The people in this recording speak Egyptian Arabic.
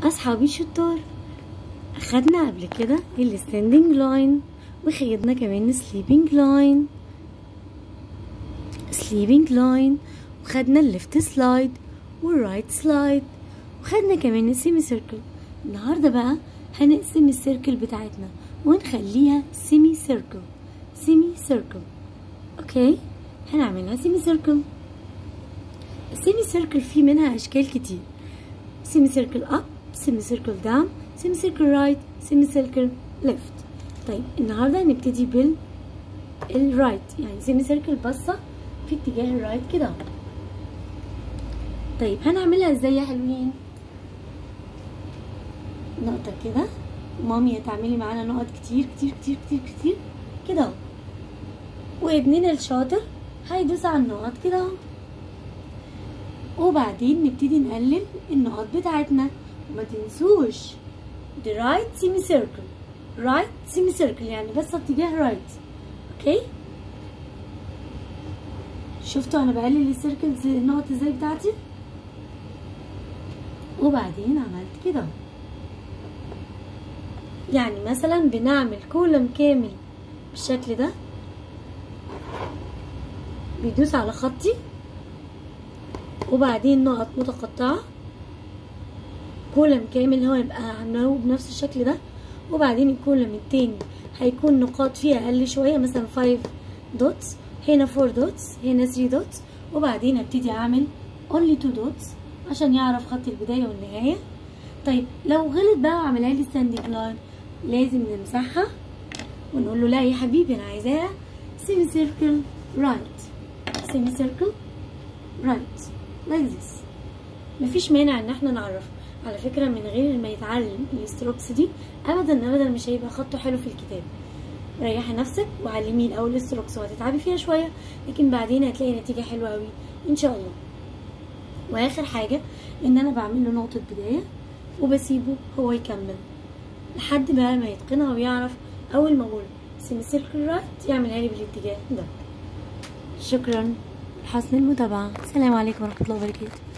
أصحابي الشطار أخدنا قبل كده الستاندنج لاين وخدنا كمان سليبنج لاين سليبنج لاين وخدنا الليفت سلايد والرايت سلايد وخدنا كمان السيمي سيركل النهارده بقى هنقسم السيركل بتاعتنا ونخليها سيمي سيركل سيمي سيركل اوكي هنعملها سيمي سيركل السيمي سيركل فيه منها اشكال كتير سيمي سيركل اب سيمي سيركل داون سيمي سيركل رايت سيمي سيركل ليفت طيب النهارده هنبتدي بال الرايت يعني سيمي سيركل بصه في اتجاه الرايت كده طيب هنعملها ازاي يا حلوين نقطه كده مامي هتعملي معانا نقط كتير كتير كتير كتير كتير كده اهو وابننا الشاطر هيدوس على النقط كده اهو وبعدين نبتدي نقلل النقط بتاعتنا وما تنسوش the right semicircle right semicircle يعني بس اتجاه right اوكي شفتوا انا بقلل السيركلز النقط ازاي بتاعتي وبعدين عملت كده يعني مثلا بنعمل كولم كامل بالشكل ده بيدوس على خطي وبعدين نقط متقطعة كولم كامل هو يبقى عاملاه بنفس الشكل ده وبعدين الكولم التاني هيكون نقاط فيه اقل شوية مثلا 5 دوتس هنا 4 دوتس هنا 3 دوتس وبعدين ابتدي اعمل only 2 دوتس عشان يعرف خط البداية والنهاية طيب لو غلط بقى وعملها لي ستاندنج لاين لازم نمسحها ونقول له لا يا حبيبي انا عايزاها سيمي سيركل رايت سيمي سيركل رايت like this مفيش مانع ان احنا نعرف على فكرة من غير ما يتعلم الستروكس دي ابدا ابدا مش هيبقى خطه حلو في الكتاب ريحي نفسك وعلمي الاول الستروكس وهتتعبي فيها شوية لكن بعدين هتلاقي نتيجة حلوة اوي ان شاء الله واخر حاجة ان انا بعمل له نقطة بداية وبسيبه هو يكمل لحد بقى ما يتقنها ويعرف اول ما اقول سيمي سيركل رايت يعملها لي بالاتجاه ده شكرا لحسن المتابعة السلام عليكم ورحمة الله وبركاته